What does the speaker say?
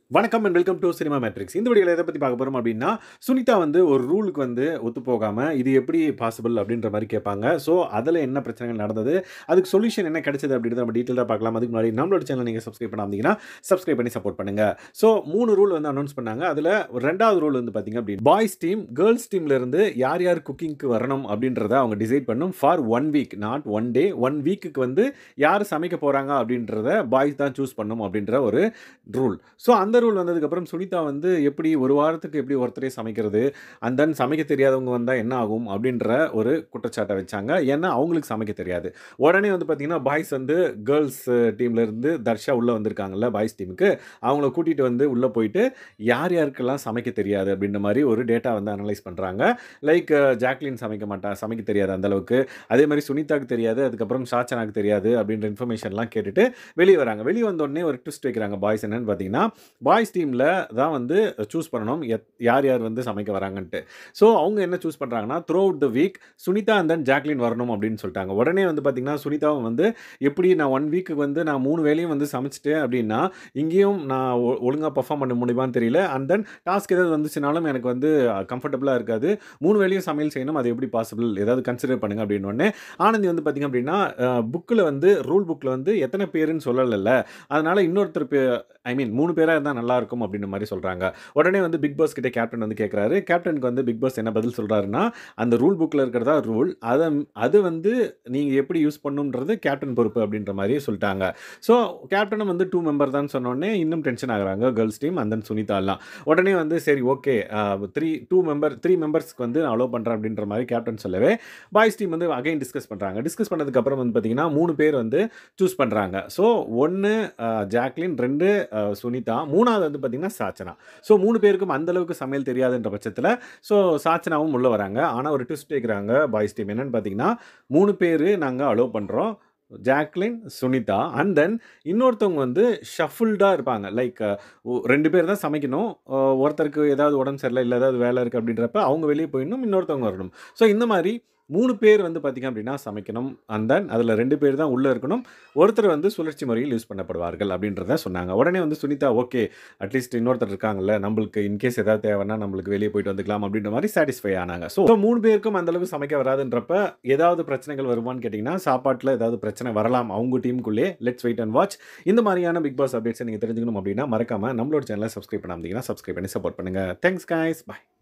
வணக்கம் and welcome to Cinema Matrix இந்த வீடியோவில் எதை பற்றி பார்க்க போகிறோம் அப்படின்னா சுனிதா வந்து ஒரு ரூலுக்கு வந்து ஒத்து போகாமல் இது எப்படி பாசிபிள் அப்படின்ற மாதிரி கேட்பாங்க ஸோ அதில் என்ன பிரச்சனைகள் நடந்தது அதுக்கு சொல்யூஷன் என்ன கிடைச்சது அப்படின்றத நம்ம டீட்டெயிலாக பார்க்கலாம் அதுக்கு முன்னாடி நம்மளோட சேனல் நீங்கள் சப்ஸ்கிரைப் பண்ணாமீங்கன்னா சப்ஸ்கிரைப் பண்ணி சப்போர்ட் பண்ணுங்கள் ஸோ மூணு ரூல் வந்து அனௌன்ஸ் பண்ணாங்க அதில் ரெண்டாவது ரூல் வந்து பார்த்தீங்க அப்படின்னு பாய்ஸ் டீம் கேர்ள்ஸ் டீம்லேருந்து யார் யார் குக்கிங்க்கு வரணும் அப்படின்றத அவங்க டிசைட் பண்ணும் for one week not one day one வீக்குக்கு வந்து யார் சமைக்க போகிறாங்க அப்படின்றத பாய்ஸ் தான் சூஸ் பண்ணும் அப்படின்ற ஒரு ரூல் ஸோ அந்த ரூல் வந்ததுக்கப்புறம் சுனிதா வந்து எப்படி ஒரு வாரத்துக்கு எப்படி ஒருத்தரே சமைக்கிறது அண்ட் தென் சமைக்க தெரியாதவங்க வந்தால் என்ன ஆகும் அப்படின்ற ஒரு குற்றச்சாட்டை வச்சாங்க ஏன்னா அவங்களுக்கு சமைக்க தெரியாது உடனே வந்து பார்த்தீங்கன்னா பாய்ஸ் வந்து கேர்ள்ஸ் டீம்லேருந்து தர்ஷா உள்ளே வந்திருக்காங்கல்ல பாய்ஸ் டீமுக்கு அவங்கள கூட்டிகிட்டு வந்து உள்ளே போயிட்டு யார் யாருக்கெல்லாம் சமைக்க தெரியாது அப்படின்ற மாதிரி ஒரு டேட்டா வந்து அனலைஸ் பண்ணுறாங்க லைக் ஜாக்லின் சமைக்க மாட்டா சமைக்க தெரியாது அந்த அளவுக்கு அதே மாதிரி சுனிதாக்கு தெரியாது அதுக்கப்புறம் ஷாச்சனாக்கு தெரியாது அப்படின்ற இன்ஃபர்மேஷன்லாம் கேட்டுட்டு வெளியே வராங்க வெளியே வந்த உடனே ஒரு ட்விஸ்ட் வைக்கிறாங்க பாய்ஸ் என்னன்னு பார்த்தீங்கன்னா பாய்ஸ் டீமில் தான் வந்து சூஸ் பண்ணணும் எத் யார் யார் வந்து சமைக்க வராங்கன்ட்டு ஸோ அவங்க என்ன சூஸ் பண்ணுறாங்கன்னா throughout the week Sunita and then Jacqueline வரணும் அப்படின்னு சொல்லிட்டாங்க உடனே வந்து பார்த்திங்கன்னா சுனிதாவும் வந்து எப்படி நான் ஒன் வீக்கு வந்து நான் மூணு வேலையும் வந்து சமைச்சிட்டேன் அப்படின்னா இங்கேயும் நான் ஒழுங்காக பர்ஃபார்ம் பண்ண முடியுமான்னு தெரியல அண்ட் தென் டாஸ்க் ஏதாவது வந்துச்சுனாலும் எனக்கு வந்து கம்ஃபர்டபுளாக இருக்காது மூணு வேலையும் சமையல் செய்யணும் அது எப்படி பாசிபிள் ஏதாவது கன்சிடர் பண்ணுங்க அப்படின்னு உடனே ஆனந்தி வந்து பார்த்திங்க அப்படின்னா புக்கில் வந்து ரூல் புக்கில் வந்து எத்தனை பேருன்னு சொல்லலைல்ல அதனால் இன்னொருத்தர் பே ஐ மீன் மூணு பேராக இருந்தால் நல்லா இருக்கும் அப்படின்ற மாதிரி சொல்கிறாங்க உடனே வந்து பிக் பாஸ் கிட்டே கேப்டன் வந்து கேட்குறாரு கேப்டனுக்கு வந்து பிக் பாஸ் என்ன பதில் சொல்கிறாருன்னா அந்த ரூல் புக்கில் இருக்கிறதா ரூல் அதை அது வந்து நீங்கள் எப்படி யூஸ் பண்ணுன்றது கேப்டன் பொறுப்பு அப்படின்ற மாதிரி சொல்லிட்டாங்க ஸோ கேப்டனும் வந்து டூ மெம்பர் தான் சொன்னோடனே இன்னும் டென்ஷன் ஆகுறாங்க கேர்ள்ஸ் டீம் அந்த சுனிதாலாம் உடனே வந்து சரி okay three two member three மெம்பர்ஸ்க்கு வந்து நான் அலோவ் பண்ணுறேன் அப்படின்ற மாதிரி கேப்டன் சொல்லவே பாய்ஸ் டீம் வந்து அகைன் டிஸ்கஸ் பண்ணுறாங்க டிஸ்கஸ் பண்ணதுக்கப்புறம் வந்து பார்த்தீங்கன்னா மூணு பேர் வந்து சூஸ் பண்ணுறாங்க ஸோ ஒன்று ஜாக்லின் ரெண்டு சுனிதா மூணாவது வந்து பார்த்திங்கன்னா சாச்சனா ஸோ மூணு பேருக்கும் அந்த அளவுக்கு சமையல் தெரியாதுன்ற பட்சத்தில் ஸோ சாச்சனாவும் உள்ளே வராங்க ஆனால் ஒரு ட்விஸ்ட் வைக்கிறாங்க பாய்ஸ் டீம் என்னென்னு பார்த்தீங்கன்னா மூணு பேர் நாங்கள் அலோவ் பண்ணுறோம் ஜாக்லின் சுனிதா அண்ட் தென் இன்னொருத்தவங்க வந்து ஷஃபுல்டாக இருப்பாங்க லைக் ரெண்டு பேர் தான் சமைக்கணும் ஒருத்தருக்கு ஏதாவது உடம்பு சரியில்லை இல்லை ஏதாவது வேலை இருக்குது அப்படின்றப்ப அவங்க வெளியே போயிடணும் இன்னொருத்தவங்க வரணும் ஸோ இந்த மாதிரி மூணு பேர் வந்து பார்த்திங்க அப்படின்னா சமைக்கணும் அண்ட் தென் அதில் ரெண்டு பேர் தான் உள்ளே இருக்கணும் ஒருத்தர் வந்து சுழற்சி முறையில் யூஸ் பண்ணப்படுவார்கள் அப்படின்றத சொன்னாங்க உடனே வந்து சுனிதா ஓகே அட்லீஸ்ட் இன்னொருத்தர் இருக்காங்கல்ல நம்மளுக்கு இன்கேஸ் ஏதாவது தேவைன்னா நம்மளுக்கு வெளியே போயிட்டு வந்துக்கலாம் அப்படின்ற மாதிரி சாட்டிஸ்ஃபை ஆனாங்க ஸோ மூணு பேருக்கும் அந்தளவுக்கு சமைக்க வராதுன்றப்ப ஏதாவது பிரச்சனைகள் வருமானு கேட்டிங்கன்னா சாப்பாட்டில் ஏதாவது பிரச்சனை வரலாம் அவங்க டீமுக்குள்ளே லெட்ஸ் வெயிட் அண்ட் வாட்ச் இந்த மாதிரியான பிக் பாஸ் அப்டேட்ஸை நீங்கள் தெரிஞ்சுக்கணும் அப்படின்னா மறக்காமல் நம்மளோட சேனலை சப்ஸ்கிரைப் பண்ணாமல் சப்ஸ்கிரைப் பண்ணி சப்போர்ட் பண்ணுங்கள் தேங்க்ஸ் கைஸ் பாய்